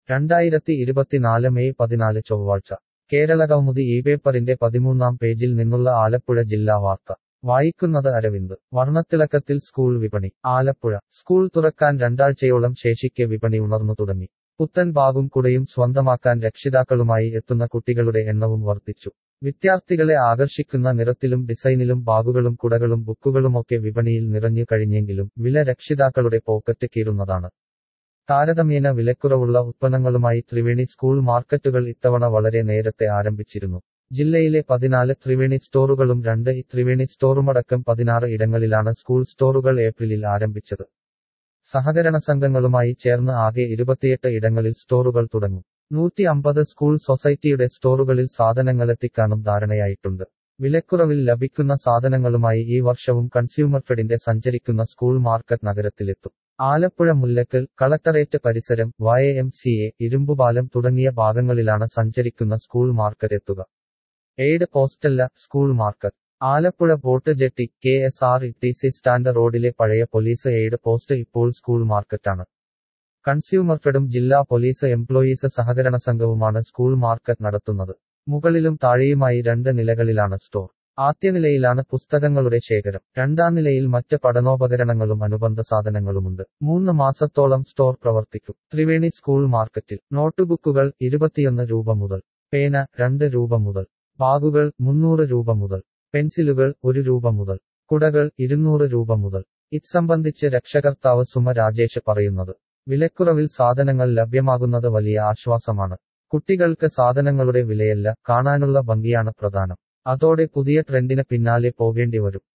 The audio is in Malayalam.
രണ്ടായിരത്തി ഇരുപത്തിനാല് മെയ് പതിനാല് ചൊവ്വാഴ്ച കേരള കൗമുദി ഈ പേപ്പറിന്റെ പതിമൂന്നാം പേജിൽ നിന്നുള്ള ആലപ്പുഴ ജില്ലാ വാർത്ത വായിക്കുന്നത് അരവിന്ദ് വർണ്ണത്തിളക്കത്തിൽ സ്കൂൾ വിപണി ആലപ്പുഴ സ്കൂൾ തുറക്കാൻ രണ്ടാഴ്ചയോളം ശേഷിക്കെ വിപണി ഉണർന്നു തുടങ്ങി പുത്തൻ ബാഗും കുടയും സ്വന്തമാക്കാൻ രക്ഷിതാക്കളുമായി എത്തുന്ന കുട്ടികളുടെ എണ്ണവും വർദ്ധിച്ചു വിദ്യാർത്ഥികളെ ആകർഷിക്കുന്ന നിറത്തിലും ഡിസൈനിലും ബാഗുകളും കുടകളും ബുക്കുകളുമൊക്കെ വിപണിയിൽ നിറഞ്ഞു കഴിഞ്ഞെങ്കിലും വില രക്ഷിതാക്കളുടെ പോക്കറ്റ് കീറുന്നതാണ് താരതമ്യേന വിലക്കുറവുള്ള ഉത്പന്നങ്ങളുമായി ത്രിവേണി സ്കൂൾ മാർക്കറ്റുകൾ ഇത്തവണ വളരെ നേരത്തെ ആരംഭിച്ചിരുന്നു ജില്ലയിലെ പതിനാല് ത്രിവേണി സ്റ്റോറുകളും രണ്ട് ഇ ത്രിവേണി സ്റ്റോറുമടക്കം പതിനാറ് ഇടങ്ങളിലാണ് സ്കൂൾ സ്റ്റോറുകൾ ഏപ്രിലിൽ ആരംഭിച്ചത് സഹകരണ സംഘങ്ങളുമായി ചേർന്ന് ആകെ ഇരുപത്തിയെട്ട് ഇടങ്ങളിൽ സ്റ്റോറുകൾ തുടങ്ങും നൂറ്റി അമ്പത് സ്കൂൾ സൊസൈറ്റിയുടെ സ്റ്റോറുകളിൽ സാധനങ്ങളെത്തിക്കാനും ധാരണയായിട്ടുണ്ട് വിലക്കുറവിൽ ലഭിക്കുന്ന സാധനങ്ങളുമായി ഈ വർഷവും കൺസ്യൂമർ ഫെഡിന്റെ സഞ്ചരിക്കുന്ന സ്കൂൾ മാർക്കറ്റ് നഗരത്തിലെത്തും ആലപ്പുഴ മുല്ലക്കൽ കളക്ടറേറ്റ് പരിസരം Y M C A Irumbupalam തുടങ്ങിയ ഭാഗങ്ങളിലാണ് സഞ്ചരിക്കുന്ന സ്കൂൾ മാർക്കറ്റ് എത്തുക എയ്ഡ് പോസ്റ്റല്ല school market Alappuzha boat jetty K S R T C stand റോഡിലെ പഴയ പോലീസ് എയ്ഡ് പോസ്റ്റ് ഇപ്പോൾ സ്കൂൾ മാർക്കറ്റാണ് കൺസ്യൂമർ ഫെഡും ജില്ലാ പോലീസ് എംപ്ലോയീസ് സഹകരണ സംഘവുമാണ് സ്കൂൾ മാർക്കറ്റ് നടത്തുന്നത് മുകളിലും താഴെയുമായി രണ്ട് നിലകളിലാണ് സ്റ്റോർ ആദ്യനിലയിലാണ് പുസ്തകങ്ങളുടെ ശേഖരം രണ്ടാം നിലയിൽ മറ്റ് പഠനോപകരണങ്ങളും അനുബന്ധ സാധനങ്ങളുമുണ്ട് മൂന്ന് മാസത്തോളം സ്റ്റോർ പ്രവർത്തിക്കും ത്രിവേണി സ്കൂൾ മാർക്കറ്റിൽ നോട്ടുബുക്കുകൾ ഇരുപത്തിയൊന്ന് രൂപ മുതൽ പേന രണ്ട് രൂപ മുതൽ ബാഗുകൾ മുന്നൂറ് രൂപ മുതൽ പെൻസിലുകൾ ഒരു രൂപ മുതൽ കുടകൾ ഇരുന്നൂറ് രൂപ മുതൽ ഇത് സംബന്ധിച്ച് രക്ഷകർത്താവ് സുമ രാജേഷ് പറയുന്നത് വിലക്കുറവിൽ സാധനങ്ങൾ ലഭ്യമാകുന്നത് വലിയ ആശ്വാസമാണ് കുട്ടികൾക്ക് സാധനങ്ങളുടെ വിലയല്ല കാണാനുള്ള ഭംഗിയാണ് പ്രധാനം അതോടെ പുതിയ ട്രെൻഡിന് പിന്നാലെ പോകേണ്ടി വരും